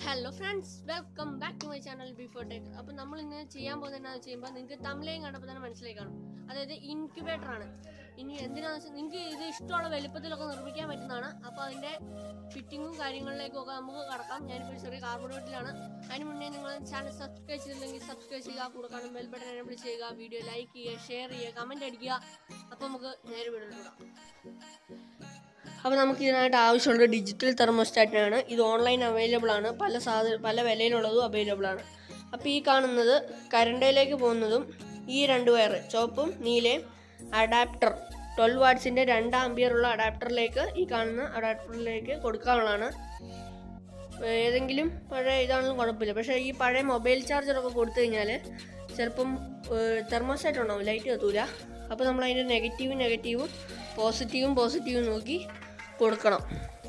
hello friends welcome back to my channel before tech അപ്പോൾ നമ്മൾ ഇന്ന് ചെയ്യാൻ പോകുന്നത് എന്താണെന്ന് വെച്ച് കഴിയുമ്പോൾ നിങ്ങൾക്ക് തമിഴയും കണ്ടപ്പോൾ തന്നെ മനസ്സിലായി കാണും അതായത് ഇൻക്യുബേറ്റർ ആണ് ഇനി എന്തിനാണെന്ന് വെച്ചാൽ നിങ്ങൾക്ക് ഇത് ഇഷ്ടമുള്ള വലുപ്പത്തിലൊക്കെ നിർമ്മിക്കാൻ പറ്റുന്നതാണ് അപ്പോൾ അതിൻ്റെ ഫിറ്റിങ്ങും കാര്യങ്ങളിലേക്കും ഒക്കെ നമുക്ക് കടക്കാം ഞാനിപ്പോൾ ഒരു ചെറിയ കാർബോഡേറ്റിലാണ് അതിന് മുന്നേ നിങ്ങൾ ചാനൽ സബ്സ്ക്രൈബ് ചെയ്തില്ലെങ്കിൽ സബ്സ്ക്രൈബ് ചെയ്യുക കൂടെ കാണും ബെൽ ബട്ടൺ എനേബിൾ ചെയ്യുക വീഡിയോ ലൈക്ക് ചെയ്യുക ഷെയർ ചെയ്യുക കമൻറ്റ് അടിക്കുക അപ്പോൾ നമുക്ക് നേരെ വീഡിയോയിൽ കൂടാം അപ്പോൾ നമുക്ക് ഇതിനായിട്ട് ആവശ്യമുള്ള ഡിജിറ്റൽ തെർമോസ്റ്റാറ്റിനാണ് ഇത് ഓൺലൈൻ അവൈലബിൾ ആണ് പല സാധന പല വിലയിലുള്ളതും അവൈലബിൾ ആണ് അപ്പോൾ ഈ കാണുന്നത് കരണ്ടയിലേക്ക് പോകുന്നതും ഈ രണ്ട് വയർ ചുവപ്പും നീലയും അഡാപ്റ്റർ ട്വൽവ് വാട്ട്സിൻ്റെ രണ്ട് ആംബിയർ ഉള്ള അഡാപ്റ്ററിലേക്ക് ഈ കാണുന്ന അഡാപ്റ്ററിലേക്ക് കൊടുക്കാനുള്ളതാണ് ഏതെങ്കിലും പഴയ ഇതാണെങ്കിലും കുഴപ്പമില്ല പക്ഷേ ഈ പഴയ മൊബൈൽ ചാർജറൊക്കെ കൊടുത്തു കഴിഞ്ഞാൽ ചിലപ്പം തെർമോസ്റ്റാറ്റ് ഉണ്ടാവും ലൈറ്റ് കത്തൂല അപ്പോൾ നമ്മൾ അതിൻ്റെ നെഗറ്റീവും നെഗറ്റീവും പോസിറ്റീവും പോസിറ്റീവും നോക്കി കൊടുക്കണം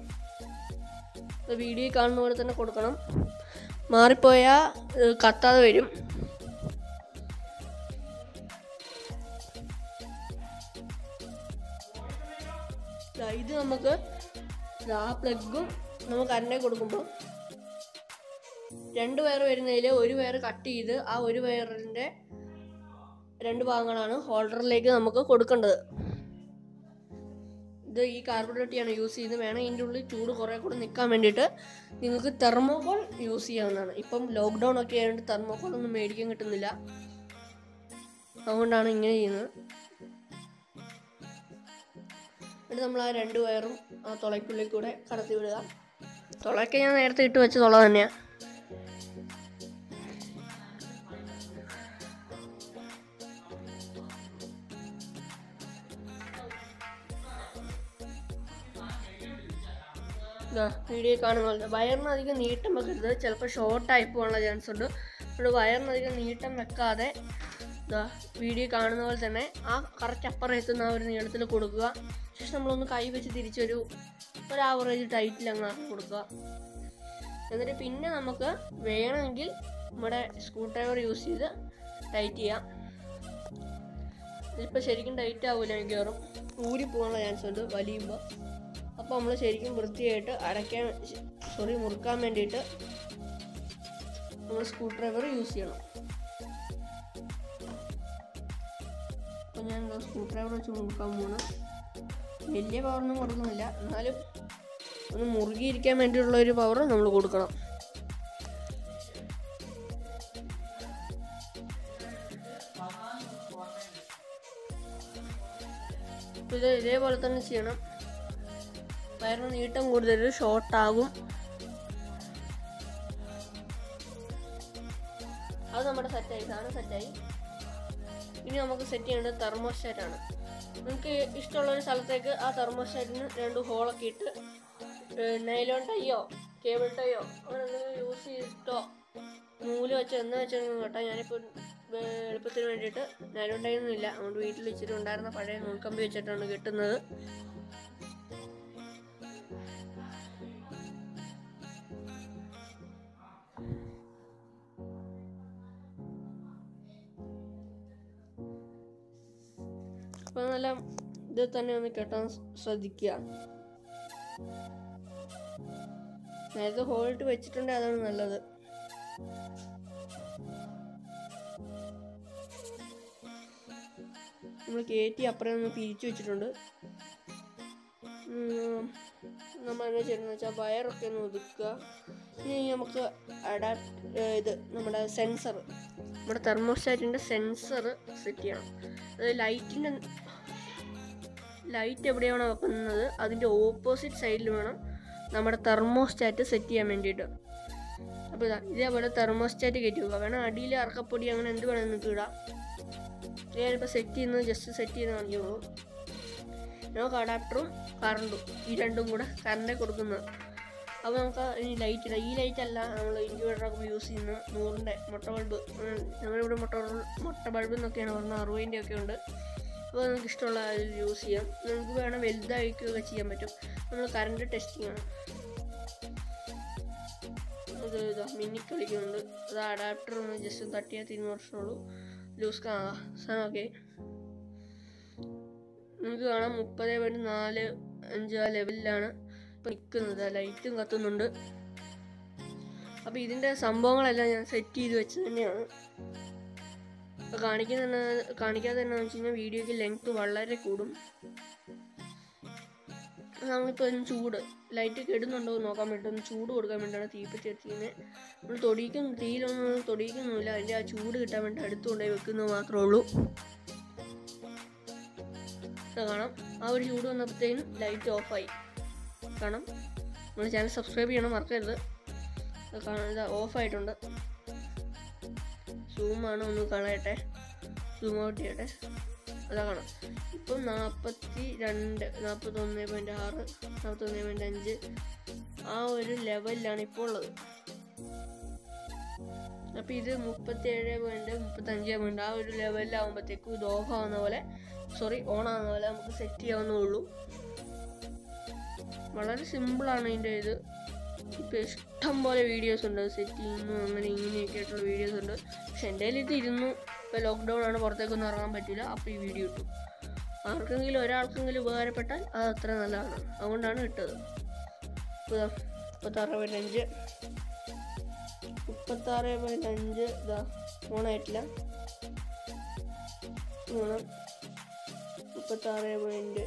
വീഡിയോ കാണുന്ന പോലെ തന്നെ കൊടുക്കണം മാറിപ്പോയാൽ കത്താതെ വരും ദാ ഇത് നമുക്ക് ആ പ്ലഗും നമുക്ക് കറണ്ടേ കൊടുക്കുമ്പോൾ രണ്ട് വയർ വരുന്നതിൽ ഒരു വയർ കട്ട് ചെയ്ത് ആ ഒരു വയറിൻ്റെ രണ്ട് ഭാഗങ്ങളാണ് ഹോൾഡറിലേക്ക് നമുക്ക് കൊടുക്കേണ്ടത് ഇത് ഈ കാർബോഡേറ്റിയാണ് യൂസ് ചെയ്യുന്നത് വേണം ഇതിൻ്റെ ഉള്ളിൽ ചൂട് കുറേ കൂടെ നിൽക്കാൻ വേണ്ടിയിട്ട് നിങ്ങൾക്ക് തെർമോകോൾ യൂസ് ചെയ്യാവുന്നതാണ് ഇപ്പം ലോക്ക്ഡൗൺ ഒക്കെ ആയതുകൊണ്ട് തെർമോകോൾ ഒന്നും മേടിക്കാൻ കിട്ടുന്നില്ല അതുകൊണ്ടാണ് ഇങ്ങനെ ചെയ്യുന്നത് എന്നിട്ട് നമ്മൾ ആ രണ്ട് വയറും ആ തുളയ്ക്കുള്ളിൽ കൂടെ കടത്തി വിടുക തുളയൊക്കെ ഞാൻ നേരത്തെ ഇട്ട് വെച്ച തുള തന്നെയാണ് വീഡിയോ കാണുന്നുണ്ട് വയറിന് അധികം നീട്ടം വെക്കരുത് ചിലപ്പോൾ ഷോർട്ടായി പോകാനുള്ള ചാൻസ് ഉണ്ട് അതുകൊണ്ട് വയറിന് അധികം നീട്ടം വെക്കാതെ ഇതാ വീഡിയോ കാണുന്ന പോലെ തന്നെ ആ കറക്റ്റ് അപ്പുറം എത്തുന്ന ആ ഒരു നീളത്തിൽ കൊടുക്കുക ശേഷം നമ്മളൊന്ന് കൈ വെച്ച് തിരിച്ചൊരു ഒരു ആവറേജ് ടൈറ്റിൽ അങ്ങ് ആക്കി കൊടുക്കുക എന്നിട്ട് പിന്നെ നമുക്ക് വേണമെങ്കിൽ നമ്മുടെ സ്ക്രൂ ഡ്രൈവർ യൂസ് ചെയ്ത് ടൈറ്റ് ചെയ്യാം ഇതിപ്പോൾ ശരിക്കും ടൈറ്റ് ആവില്ല മിക്കവാറും ഊരി പോകാനുള്ള ചാൻസ് ഉണ്ട് വലിയുമ്പോൾ അപ്പോൾ നമ്മൾ ശരിക്കും വൃത്തിയായിട്ട് അടയ്ക്കാൻ സോറി മുറുക്കാൻ വേണ്ടിയിട്ട് നമ്മൾ സ്ക്രൂ ഡ്രൈവർ യൂസ് ചെയ്യണം അപ്പോൾ ഞാൻ സ്ക്രൂ ഡ്രൈവർ വെച്ച് മുറുക്കാൻ പോകണം വലിയ പവറൊന്നും കൊടുക്കുന്നില്ല എന്നാലും ഒന്ന് മുറുകിയിരിക്കാൻ വേണ്ടിയിട്ടുള്ള ഒരു പവർ നമ്മൾ കൊടുക്കണം ഇത് ഇതേപോലെ തന്നെ ചെയ്യണം വയറിന് നീട്ടം കൂടുതൽ ഷോർട്ടാകും അത് നമ്മുടെ സെറ്റായി സാധനം സെറ്റായി ഇനി നമുക്ക് സെറ്റ് ചെയ്യേണ്ടത് തെർമോസ്റ്റാറ്റ് ആണ് നിങ്ങൾക്ക് ഇഷ്ടമുള്ള ഒരു സ്ഥലത്തേക്ക് ആ തെർമോസ്റ്റാറ്റിന് രണ്ട് ഹോളൊക്കെ ഇട്ട് നൈലോൺ ടൈയോ കേബിൾ ടൈയോ അങ്ങനെ എന്തെങ്കിലും യൂസ് ചെയ്തിട്ടോ നൂല് വെച്ചോ എന്ന് വെച്ചോ കേട്ടോ ഞാനിപ്പോൾ എളുപ്പത്തിന് വേണ്ടിയിട്ട് നൈലോൺ ടൈ ഒന്നും ഇല്ല അതുകൊണ്ട് വീട്ടിൽ ഇച്ചിരി ഉണ്ടായിരുന്ന പഴയ നൂൽക്കമ്പി വെച്ചിട്ടാണ് കിട്ടുന്നത് അപ്പോൾ നല്ല ഇത് തന്നെ ഒന്ന് കെട്ടാൻ ശ്രദ്ധിക്കുക നേരത്തെ ഹോൾട്ട് വെച്ചിട്ടുണ്ട് അതാണ് നല്ലത് നമ്മൾ കയറ്റി അപ്പുറം ഒന്ന് പിരിച്ചു വെച്ചിട്ടുണ്ട് നമ്മൾ എന്താ ചെയ്യുന്നത് വെച്ചാൽ വയറൊക്കെ ഒന്ന് ഒതുക്കുക ഇനി നമുക്ക് അഡാപ്റ്റ് ഇത് നമ്മുടെ സെൻസർ നമ്മുടെ തെർമോസ്റ്റാറ്റിൻ്റെ സെൻസർ സെറ്റ് ചെയ്യണം അത് ലൈറ്റിൻ്റെ ലൈറ്റ് എവിടെയാണോ വെക്കുന്നത് അതിൻ്റെ ഓപ്പോസിറ്റ് സൈഡിൽ വേണം നമ്മുടെ തെർമോസ്റ്റാറ്റ് സെറ്റ് ചെയ്യാൻ വേണ്ടിയിട്ട് അപ്പോൾ ഇതാ ഇതേപോലെ തെർമോസ്റ്റാറ്റ് കയറ്റി വെക്കുക വേണം അടിയിൽ അറക്കപ്പൊടി അങ്ങനെ എന്ത് വേണമെന്ന് നിങ്ങൾക്ക് ഇടാം ഞാനിപ്പോൾ സെറ്റ് ചെയ്യുന്നത് ജസ്റ്റ് സെറ്റ് ചെയ്യുന്ന കാണിക്കുള്ളൂ നമുക്ക് അഡാപ്റ്ററും കറണ്ടും ഈ രണ്ടും കൂടെ കറണ്ടേ കൊടുക്കുന്നത് അപ്പോൾ നമുക്ക് ഇനി ലൈറ്റ് ഇടാം ഈ ലൈറ്റ് അല്ല നമ്മൾ ഇൻക്യുബേറ്ററൊക്കെ യൂസ് ചെയ്യുന്ന നൂറിൻ്റെ മുട്ട ബൾബ് ഞങ്ങളിവിടെ മുട്ട മുട്ട ബൾബ് എന്നൊക്കെയാണ് പറഞ്ഞത് അറുപതിൻ്റെ ഒക്കെ ഉണ്ട് അപ്പോൾ നിങ്ങൾക്ക് ഇഷ്ടമുള്ള അതിൽ യൂസ് ചെയ്യാം നിങ്ങൾക്ക് വേണം വലുതായിക്കുകയൊക്കെ ചെയ്യാൻ പറ്റും നമ്മൾ കറണ്ട് ടെസ്റ്റിംഗ് ആണ് അത് ഇതാ മിന്നി കളിക്കുന്നുണ്ട് അത് അഡാപ്റ്റർ ഒന്ന് ജസ്റ്റ് തട്ടിയാൽ തിരിഞ്ഞ വർഷമുള്ളൂ ലൂസ് കാണാം സാധനം ഓക്കെ നിങ്ങൾക്ക് കാണാം മുപ്പത് പോയിൻറ്റ് നാല് അഞ്ച് ആ ലെവലിലാണ് ഇപ്പം നിൽക്കുന്നത് ലൈറ്റും കത്തുന്നുണ്ട് അപ്പോൾ ഇതിൻ്റെ സംഭവങ്ങളെല്ലാം ഞാൻ സെറ്റ് ചെയ്ത് വെച്ച് തന്നെയാണ് അപ്പോൾ കാണിക്കുന്ന കാണിക്കാതെ എന്നാന്ന് വെച്ച് കഴിഞ്ഞാൽ വീഡിയോയ്ക്ക് ലെങ്ത് വളരെ കൂടും നമ്മളിപ്പോൾ ഒന്ന് ചൂട് ലൈറ്റ് കെടുന്നുണ്ടോ എന്ന് നോക്കാൻ വേണ്ടി ഒന്ന് ചൂട് കൊടുക്കാൻ വേണ്ടിയാണ് തീപ്പറ്റി എത്തിക്കുന്നത് നമ്മൾ തൊടിയിക്കും തീയിലൊന്നും തൊടിയിക്കൊന്നുമില്ല അതിൻ്റെ ആ ചൂട് കിട്ടാൻ വേണ്ടി അടുത്ത് കൊണ്ടുപോയി വെക്കുന്നത് മാത്രമേ ഉള്ളൂ ഇത് കാണാം ആ ഒരു ചൂട് വന്നപ്പോഴത്തേനും ലൈറ്റ് ഓഫായി കാണാം നമ്മൾ ചാനൽ സബ്സ്ക്രൈബ് ചെയ്യണം മറക്കരുത് ഇത് കാണാം ഇത് ഓഫായിട്ടുണ്ട് സൂമാണ് ഒന്ന് കാണട്ടെ സൂം ഔട്ട് ചെയ്യട്ടെ അതാ കാണാം ഇപ്പം നാൽപ്പത്തി രണ്ട് നാൽപ്പത്തൊന്ന് പോയിൻറ്റ് ആറ് നാൽപ്പത്തൊന്ന് പോയിൻറ്റ് അഞ്ച് ആ ഒരു ലെവലിലാണ് ഇപ്പോൾ ഉള്ളത് അപ്പം ഇത് മുപ്പത്തേഴ് പോയിൻറ്റ് മുപ്പത്തഞ്ച് പോയിൻറ്റ് ആ ഒരു ലെവലിലാകുമ്പോഴത്തേക്കും ഇത് ഓഫ് ആവുന്ന പോലെ സോറി ഓൺ ആവുന്ന പോലെ നമുക്ക് സെറ്റ് ചെയ്യാവുന്നേ ഉള്ളൂ വളരെ സിമ്പിളാണ് ഇതിൻ്റെ ഇത് ഇപ്പം ഇഷ്ടം പോലെ വീഡിയോസ് ഉണ്ട് സെറ്റ് ചെയ്യുന്നു അങ്ങനെ ഇങ്ങനെയൊക്കെ ആയിട്ടുള്ള വീഡിയോസ് ഉണ്ട് പക്ഷെ എൻ്റെ കയ്യിൽ ഇത് ഇരുന്നു ഇപ്പോൾ ലോക്ക്ഡൗൺ ആണ് പുറത്തേക്കൊന്നും ഇറങ്ങാൻ പറ്റില്ല അപ്പോൾ ഈ വീഡിയോ ഇട്ടു ആർക്കെങ്കിലും ഒരാൾക്കെങ്കിലും ഉപകാരപ്പെട്ടാൽ അത് അത്ര നല്ലതാണ് അതുകൊണ്ടാണ് ഇട്ടത് ഇതാ മുപ്പത്താറ് പോയിൻറ്റ് അഞ്ച് മുപ്പത്താറ് പോയിൻറ്റ് അഞ്ച് ഇതാ ഓണായിട്ടില്ല ഓണം മുപ്പത്താറ് പോയിൻറ്റ്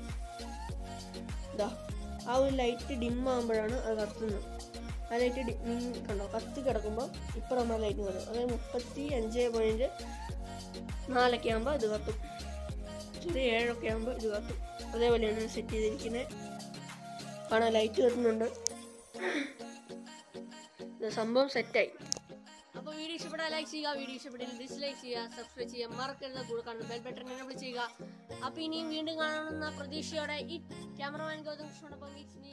ഇതാ ആ ഒരു ലൈറ്റ് ഡിം ആകുമ്പോഴാണ് അത് കത്തുന്നത് ആ ലൈറ്റ് ഡി കണ്ടോ കത്തി കിടക്കുമ്പോൾ ഇപ്പം നമ്മൾ ലൈറ്റ് കത്തും അതായത് മുപ്പത്തി അഞ്ച് പോയിൻറ്റ് നാലൊക്കെ ആകുമ്പോൾ ഇത് കത്തും ചെറിയ ഏഴൊക്കെ ആകുമ്പോൾ ഇത് കത്തും അതേപോലെയാണ് സെറ്റ് ചെയ്തിരിക്കുന്നത് കാണാൻ ലൈറ്റ് കത്തുന്നുണ്ട് ഇത് സംഭവം സെറ്റായി അപ്പോൾ വീഡിയോ ഇഷ്ടപ്പെട്ടാൽ ലൈക്ക് ചെയ്യുക വീഡിയോ ഇഷ്ടപ്പെട്ടില്ല ഡിസ്ലൈക്ക് ചെയ്യുക സബ്സ്ക്രൈബ് ചെയ്യുക മറക്കരുത് കൂടെ കാണുന്ന ബെൽ ബട്ടൺ എനേബിൾ ചെയ്യുക അപ്പോൾ ഇനിയും വീണ്ടും കാണണമെന്ന പ്രതീക്ഷയോടെ ഈ ക്യാമറമാൻ ഗൗതം കൃഷ്ണനൊപ്പം മീറ്റ്സ് മീ